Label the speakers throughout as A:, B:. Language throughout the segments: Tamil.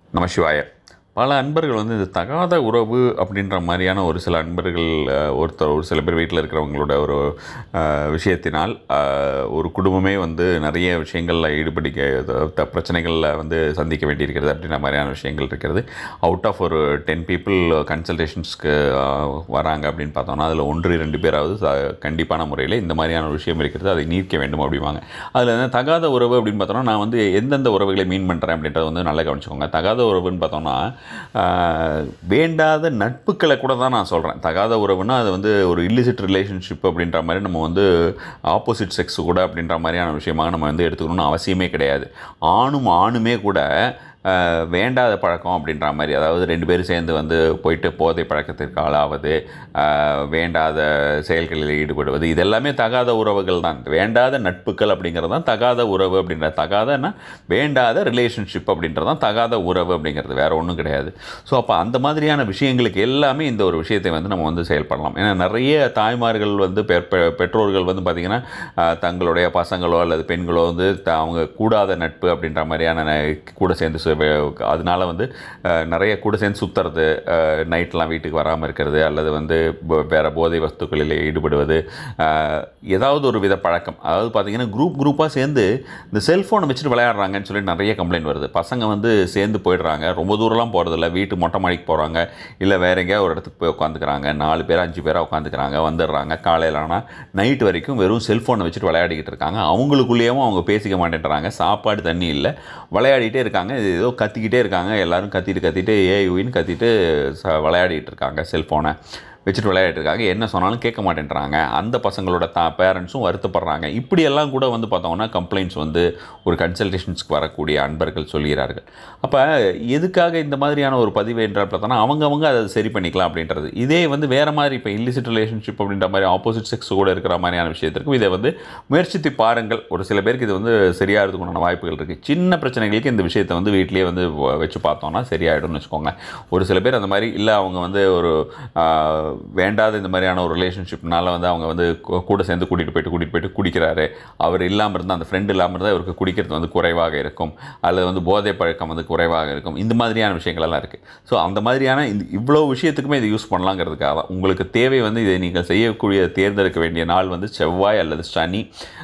A: நம சிவாய பல அன்பர்கள் வந்து இந்த தகாத உறவு அப்படின்ற மாதிரியான ஒரு சில அன்பர்கள் அஹ், ஒருத்தர் ஒரு சில பேர் வீட்டில் இருக்கிறவங்களோட ஒரு அஹ், விஷயத்தினால் அஹ், ஒரு குடும்பமே வந்து நிறைய விஷயங்களில் ஈடுபடிக்க த- பிரச்சனைகளில் வந்து சந்திக்க வேண்டியிருக்கிறது அப்படின்ற மாதிரியான விஷயங்கள் இருக்கிறது அவுட் ஆஃப் ஒரு டென் பீப்புள் கன்சல்டேஷன்ஸ்க்கு வராங்க அப்படின்னு பார்த்தோம்னா அதில் ஒன்று ரெண்டு பேராவது ச- கண்டிப்பான முறையில் இந்த மாதிரியான ஒரு விஷயம் இருக்கிறது அதை நீக்க வேண்டும் அப்படிம்பாங்க அதில் வந்து தகாத உறவு அப்படின்னு பார்த்தோம்னா நான் வந்து எந்தெந்த உறவுகளை மீன் பண்ணுறேன் அப்படின்றத வந்து நல்லா கவனிச்சுக்கோங்க தகாத உறவுன்னு பார்த்தோம்னா ஆஹ், வேண்டாத நட்புக்களை கூட தான் நான் சொல்கிறேன் தகாத உறவுன்னா அது வந்து ஒரு இல்லிசிட் ரிலேஷன்ஷிப் அப்படின்ற மாதிரி நம்ம வந்து ஆப்போசிட் செக்ஸ் கூட அப்படின்ற மாதிரியான விஷயமாக நம்ம வந்து எடுத்துக்கணும்னு அவசியமே கிடையாது ஆணும் ஆணுமே கூட ஆஹ், வேண்டாத பழக்கம் அப்படின்ற மாதிரி அதாவது ரெண்டு பேரும் சேர்ந்து வந்து போயிட்டு போதை பழக்கத்திற்கு ஆளாவது ஆஹ், வேண்டாத செயல்களில் ஈடுபடுவது இதெல்லாமே தகாத உறவுகள் தான் வேண்டாத நட்புகள் அப்படிங்கிறது தான் தகாத உறவு அப்படின்ற தகாதன்னா வேண்டாத ரிலேஷன்ஷிப் அப்படின்றது தான் தகாத உறவு அப்படிங்கிறது வேற ஒன்றும் கிடையாது ஸோ அப்போ அந்த மாதிரியான விஷயங்களுக்கு எல்லாமே இந்த ஒரு விஷயத்தை வந்து நம்ம வந்து செயல்படலாம் ஏன்னா நிறைய தாய்மார்கள் வந்து பெ- பெ- பெற்றோர்கள் வந்து பார்த்திங்கன்னா ஆஹ், தங்களுடைய பசங்களோ அல்லது பெண்களோ வந்து த- அவங்க கூடாத நட்பு அப்படின்ற மாதிரியான ந- கூட சேர்ந்து சு- வே- அதனால வந்து ஆஹ், நிறைய கூட சேர்ந்து சுற்றுறது நைட்லாம் வீட்டுக்கு வராமல் இருக்கிறது அல்லது வந்து ப- வேற போதை வஸ்துக்களில் ஈடுபடுவது ஆஹ், ஏதாவது ஒரு வித பழக்கம் அதாவது பார்த்தீங்கன்னா குரூப் குரூப்பாக சேர்ந்து இந்த செல்ஃபோனை வச்சுட்டு விளையாடுறாங்கன்னு சொல்லி நிறைய கம்ப்ளைண்ட் வருது பசங்க வந்து சேர்ந்து போயிடுறாங்க ரொம்ப தூரம்லாம் போகிறதில்ல வீட்டு மொட்டை மாடிக்கு போகிறாங்க இல்லை வேற எங்கேயாவது ஒரு இடத்துக்கு போய் உட்காந்துக்கிறாங்க நாலு பேர் அஞ்சு பேராக உட்காந்துக்கிறாங்க வந்துடுறாங்க காலையில் ஆனால் நைட் வரைக்கும் வெறும் செல்ஃபோனை வச்சுட்டு விளையாடிக்கிட்டு இருக்காங்க அவங்களுக்குள்ளேயும் அவங்க பேசிக்க மாட்டேன்றாங்க சாப்பாடு தண்ணி இல்லை விளையாடிட்டே இருக்காங்க இது ஏதோ கத்திக்கிட்டே இருக்காங்க எல்லாரும் கத்திட்டு கத்திட்டு ஏயுன்னு கத்திட்டு ச விளையாடிட்டு இருக்காங்க செல்ஃபோனை வச்சுட்டு விளையாடிட்டு இருக்காங்க என்ன சொன்னாலும் கேட்க மாட்டேன்றாங்க அந்த பசங்களோட தா பேரண்ட்ஸும் வருத்தப்படுறாங்க இப்படியெல்லாம் கூட வந்து பார்த்தோம்னா கம்ப்ளைண்ட்ஸ் வந்து ஒரு கன்சல்டேஷன்ஸ்க்கு வரக்கூடிய அன்பர்கள் சொல்கிறார்கள் அப்போ எதுக்காக இந்த மாதிரியான ஒரு பதிவு என்றால் பார்த்தோன்னா அவங்கவங்க அதை சரி பண்ணிக்கலாம் அப்படின்றது இதே வந்து வேறு மாதிரி இப்போ இல்லிசிட் ரிலேஷன்ஷிப் அப்படின்ற மாதிரி ஆப்போசிட் செக்ஸ் கூட இருக்கிற மாதிரியான விஷயத்திற்கும் இதை வந்து முயற்சித்து பாருங்கள் ஒரு சில பேருக்கு இது வந்து சரியாகிறதுக்கு உண்டான வாய்ப்புகள் இருக்குது சின்ன பிரச்சனைகளுக்கு இந்த விஷயத்தை வந்து வீட்டிலேயே வந்து வ- வச்சு பார்த்தோம்னா சரியாயிடும்னு வச்சுக்கோங்க ஒரு சில பேர் அந்த மாதிரி இல்லை அவங்க வந்து ஒரு ஆஹ், வேண்டாத இந்த மாதிரியான ஒரு ரிலேஷன்ஷிப்னால வந்து அவங்க வந்து கூ- கூட சேர்ந்து கூட்டிகிட்டு போயிட்டு கூட்டிகிட்டு போயிட்டு குடிக்கிறாரு அவர் இல்லாமல் இருந்தால் அந்த ஃப்ரெண்ட் இல்லாமல் இருந்தால் இவருக்கு குடிக்கிறது வந்து குறைவாக இருக்கும் அல்லது வந்து போதை பழக்கம் வந்து குறைவாக இருக்கும் இந்த மாதிரியான விஷயங்கள் எல்லாம் இருக்குது ஸோ அந்த மாதிரியான இந்த இவ்வளோ விஷயத்துக்குமே இதை யூஸ் பண்ணலாங்கிறதுக்காக தான் உங்களுக்கு தேவை வந்து இதை நீங்கள் செய்யக்கூடிய தேர்ந்தெடுக்க வேண்டிய நாள் வந்து செவ்வாய் அல்லது சனி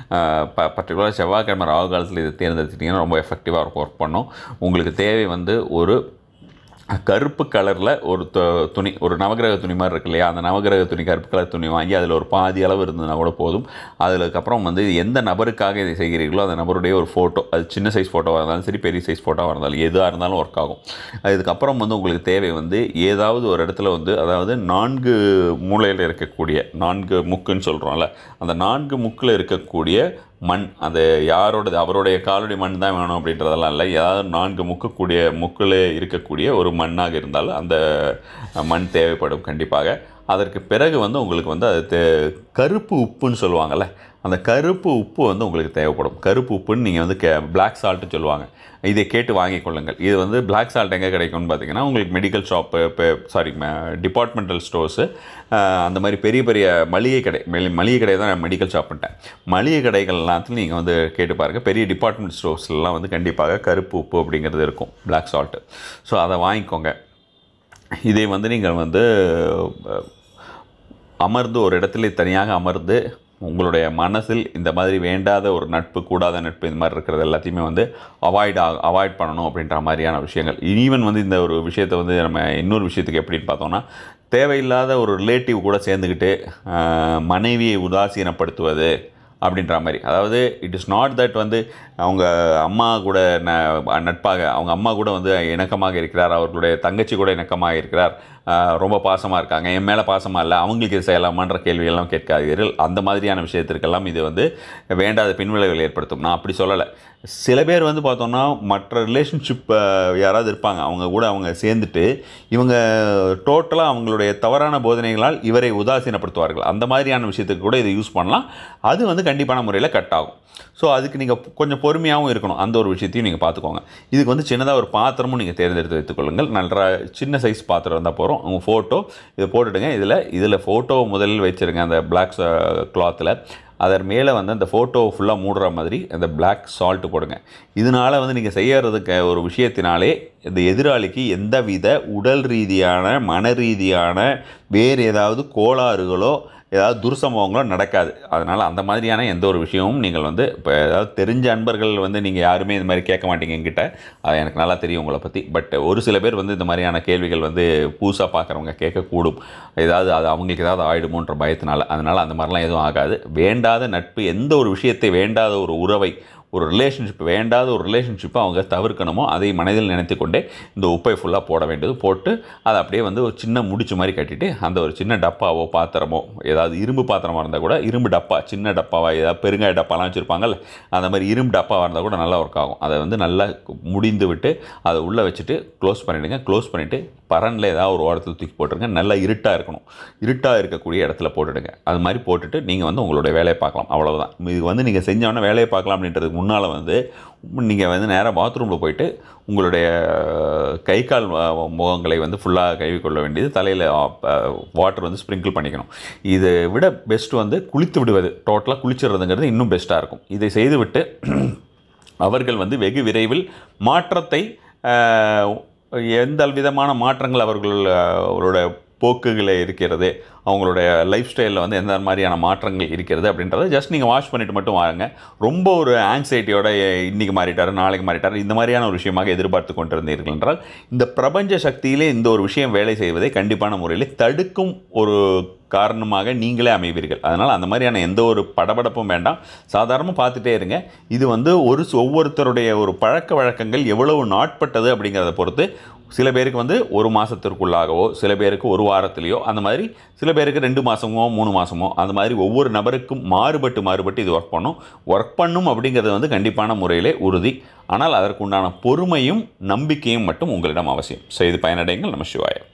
A: ப பர்டிகுலராக செவ்வாய்க்கிழமை ராகு காலத்தில் இதை தேர்ந்தெடுத்துட்டிங்கன்னா ரொம்ப எஃபெக்டிவாக இருக்கும் ஒர்க் பண்ணும் உங்களுக்கு தேவை வந்து ஒரு கருப்பு கலரில் ஒரு து- துணி ஒரு நவகிரக துணி மாதிரி இருக்கு இல்லையா அந்த நவகிரக துணி கருப்பு கலர் துணி வாங்கி அதில் ஒரு பாதி அளவு இருந்ததுன்னா கூட போதும் அதுக்கப்புறம் வந்து எந்த நபருக்காக இதை செய்கிறீர்களோ அந்த நபருடைய ஒரு ஃபோட்டோ அது சின்ன சைஸ் ஃபோட்டோவாக இருந்தாலும் சரி பெரிய சைஸ் ஃபோட்டோவாக இருந்தாலும் எதாக இருந்தாலும் ஒர்க் ஆகும் அதுக்கப்புறம் வந்து உங்களுக்கு தேவை வந்து ஏதாவது ஒரு இடத்துல வந்து அதாவது நான்கு மூலையில் இருக்கக்கூடிய நான்கு முக்குன்னு சொல்கிறோம்ல அந்த நான்கு முக்கில் இருக்கக்கூடிய மண் அது யாரோடது அவருடைய காலுடைய மண் தான் வேணும் அப்படின்றதெல்லாம் இல்லை ஏதாவது நான்கு முக்கக்கூடிய முக்கில் இருக்கக்கூடிய ஒரு மண்ணாக இருந்தால் அந்த மண் தேவைப்படும் கண்டிப்பாக அதற்கு பிறகு வந்து உங்களுக்கு வந்து அது தே கருப்பு உப்புன்னு சொல்லுவாங்கள்ல அந்த கருப்பு உப்பு வந்து உங்களுக்கு தேவைப்படும் கருப்பு உப்புன்னு நீங்கள் வந்து கே பிளாக் சால்ட்டு சொல்லுவாங்க இதை கேட்டு வாங்கிக் கொள்ளுங்கள் இது வந்து பிளாக் சால்ட் எங்கே கிடைக்கும்னு பார்த்தீங்கன்னா உங்களுக்கு மெடிக்கல் ஷாப்பு இப்போ சாரி டிபார்ட்மெண்டல் ஸ்டோர்ஸு அந்த மாதிரி பெரிய பெரிய மளிகை கடை மெலி- மளிகை கடை தான் நான் மெடிக்கல் ஷாப்புன்ட்டேன் மளிகை கடைகள் எல்லாத்துலையும் நீங்கள் வந்து கேட்டு பாருங்கள் பெரிய டிபார்ட்மெண்ட் ஸ்டோர்ஸ்லாம் வந்து கண்டிப்பாக கருப்பு உப்பு அப்படிங்கிறது இருக்கும் பிளாக் சால்ட்டு ஸோ அதை வாங்கிக்கோங்க இதை வந்து நீங்கள் வந்து அஹ், அமர்ந்து ஒரு இடத்துல தனியாக அமர்ந்து உங்களுடைய மனசில் இந்த மாதிரி வேண்டாத ஒரு நட்பு கூடாத நட்பு இந்த மாதிரி இருக்கிறது எல்லாத்தையுமே வந்து அவாய்ட் அவாய்ட் பண்ணணும் அப்படின்ற மாதிரியான விஷயங்கள் ஈவன் வந்து இந்த ஒரு விஷயத்தை வந்து நம்ம இன்னொரு விஷயத்துக்கு எப்படின்னு பார்த்தோம்னா தேவையில்லாத ஒரு ரிலேட்டிவ் கூட சேர்ந்துக்கிட்டு ஆஹ், மனைவியை உதாசீனப்படுத்துவது அப்படின்ற மாதிரி அதாவது இட் இஸ் நாட் தட் வந்து அவங்க அம்மா கூட ந நட்பாக அவங்க அம்மா கூட வந்து இணக்கமாக இருக்கிறார் அவர்களுடைய தங்கச்சி கூட இணக்கமாக இருக்கிறார் ஆஹ் ரொம்ப பாசமாக இருக்காங்க என் மேலே பாசமாக இல்லை அவங்களுக்கு இது செய்யலாமான்ற கேள்வியெல்லாம் கேட்காதீர்கள் அந்த மாதிரியான விஷயத்திற்கெல்லாம் இது வந்து வேண்டாத பின்விளைவுகள் ஏற்படுத்தும் நான் அப்படி சொல்லலை சில பேர் வந்து பார்த்தோம்னா மற்ற ரிலேஷன்ஷிப் யாராவது இருப்பாங்க அவங்க கூட அவங்க சேர்ந்துட்டு இவங்க டோட்டலாக அவங்களுடைய தவறான போதனைகளால் இவரை உதாசீனப்படுத்துவார்கள் அந்த மாதிரியான விஷயத்துக்கு கூட இதை யூஸ் பண்ணலாம் அது வந்து கண்டிப்பான முறையில் கட் ஆகும் ஸோ அதுக்கு நீங்கள் கொஞ்சம் பொறுமையாகவும் இருக்கணும் அந்த ஒரு விஷயத்தையும் நீங்கள் பார்த்துக்கோங்க இதுக்கு வந்து சின்னதாக ஒரு பாத்திரமும் நீங்கள் தேர்ந்தெடுத்து வைத்துக்கொள்ளுங்கள் நல்ல சின்ன சைஸ் பாத்திரம் இருந்தால் போகிறோம் உங்கள் ஃபோட்டோ இதை போட்டுடுங்க இதில் இதில் ஃபோட்டோ முதலில் வச்சுருங்க அந்த பிளாக் கிளாத்தில் அதன் மேலே வந்து அந்த ஃபோட்டோ ஃபுல்லாக மூடுற மாதிரி அந்த பிளாக் சால்ட் போடுங்க இதனால் வந்து நீங்கள் செய்யறதுக்கு ஒரு விஷயத்தினாலே இந்த எதிராளிக்கு எந்தவித உடல் ரீதியான மன ரீதியான வேறு ஏதாவது கோளாறுகளோ ஏதாவது துர்சம்பவங்களோ நடக்காது அதனால் அந்த மாதிரியான எந்த ஒரு விஷயமும் நீங்கள் வந்து இப்போ ஏதாவது தெரிஞ்ச அன்பர்கள் வந்து நீங்கள் யாருமே இந்த மாதிரி கேட்க மாட்டீங்க என்கிட்ட அது எனக்கு நல்லா தெரியும் உங்களை பற்றி பட் ஒரு சில பேர் வந்து இந்த மாதிரியான கேள்விகள் வந்து புதுசாக பார்க்குறவங்க கேட்கக்கூடும் ஏதாவது அது அவங்களுக்கு ஏதாவது ஆயிடுமோன்ற பயத்தினால அதனால் அந்த மாதிரிலாம் எதுவும் ஆகாது வேண்டாத நட்பு எந்த ஒரு விஷயத்தை வேண்டாத ஒரு உறவை ஒரு ரிலேஷன்ஷிப் வேண்டாத ஒரு ரிலேஷன்ஷிப்பை அவங்க தவிர்க்கணுமோ அதை மனதில் நினைத்து கொண்டே இந்த உப்பை ஃபுல்லாக போட வேண்டியது போட்டு அதை அப்படியே வந்து ஒரு சின்ன முடிச்சு மாதிரி கட்டிட்டு அந்த ஒரு சின்ன டப்பாவோ பாத்திரமோ ஏதாவது இரும்பு பாத்திரமாக இருந்தால் கூட இரும்பு டப்பா சின்ன டப்பாவா ஏதாவது பெருங்காய டப்பாலாம் வச்சுருப்பாங்கல்ல அந்த மாதிரி இரும்பு டப்பாவாக இருந்தால் கூட நல்லா ஒர்க் ஆகும் அதை வந்து நல்லா முடிந்து விட்டு அதை உள்ளே வச்சுட்டு க்ளோஸ் பண்ணிவிடுங்க க்ளோஸ் பண்ணிவிட்டு பரனில் ஏதாவது ஒரு ஓரத்தில் தூக்கி போட்டுருங்க நல்லா இருட்டாக இருக்கணும் இருட்டாக இருக்கக்கூடிய இடத்துல போட்டுடுங்க அது மாதிரி போட்டுட்டு நீங்கள் வந்து உங்களுடைய வேலையை பார்க்கலாம் அவ்வளவுதான் இது வந்து நீங்கள் செஞ்சோன்னே வேலையை பார்க்கலாம் அப்படின்றதுக்கு முன்னால் வந்து நீங்கள் வந்து நேராக பாத்ரூமில் போயிட்டு உங்களுடைய கை கால் அஹ், முகங்களை வந்து ஃபுல்லாக கழுவிக்கொள்ள வேண்டியது தலையில் வாட்டர் வந்து ஸ்ப்ரிங்கிள் பண்ணிக்கணும் இதை விட பெஸ்ட் வந்து குளித்து விடுவது டோட்டலாக குளிச்சிடுறதுங்கிறது இன்னும் பெஸ்ட்டாக இருக்கும் இதை செய்துவிட்டு அவர்கள் வந்து வெகு விரைவில் மாற்றத்தை அஹ், எந்த விதமான மாற்றங்கள் அவர்கள் அஹ், அவரோட போக்குகளை இருக்கிறது அவங்களுடைய லைஃப் ஸ்டைலில் வந்து எந்த மாதிரியான மாற்றங்கள் இருக்கிறது அப்படின்றத ஜஸ்ட் நீங்கள் வாஷ் பண்ணிட்டு மட்டும் வாங்க ரொம்ப ஒரு ஆங்ஸைட்டியோட இன்றைக்கி மாறிட்டார் நாளைக்கு மாறிட்டார் இந்த மாதிரியான ஒரு விஷயமாக எதிர்பார்த்து கொண்டிருந்தீர்கள் என்றால் இந்த பிரபஞ்ச சக்தியிலே இந்த ஒரு விஷயம் வேலை செய்வதை கண்டிப்பான முறையில் தடுக்கும் ஒரு காரணமாக நீங்களே அமைவீர்கள் அதனால் அந்த மாதிரியான எந்த ஒரு படபடப்பும் வேண்டாம் சாதாரணமாக பார்த்துட்டே இருங்க இது வந்து ஒரு சி- ஒவ்வொருத்தருடைய ஒரு பழக்க வழக்கங்கள் எவ்வளவு நாட்பட்டது அப்படிங்கிறத பொறுத்து சில பேருக்கு வந்து ஒரு மாதத்திற்குள்ளாகவோ சில பேருக்கு ஒரு வாரத்திலேயோ அந்த மாதிரி சில பேருக்கு ரெண்டு மாதமோ மூணு மாதமோ அந்த மாதிரி ஒவ்வொரு நபருக்கும் மாறுபட்டு மாறுபட்டு இது ஒர்க் பண்ணும் ஒர்க் பண்ணும் அப்படிங்கிறது வந்து கண்டிப்பான முறையிலே உறுதி ஆனால் அதற்குண்டான பொறுமையும் நம்பிக்கையும் மட்டும் உங்களிடம் அவசியம் ஸோ இது பயனடைங்கள் நம்ம சிவாயம்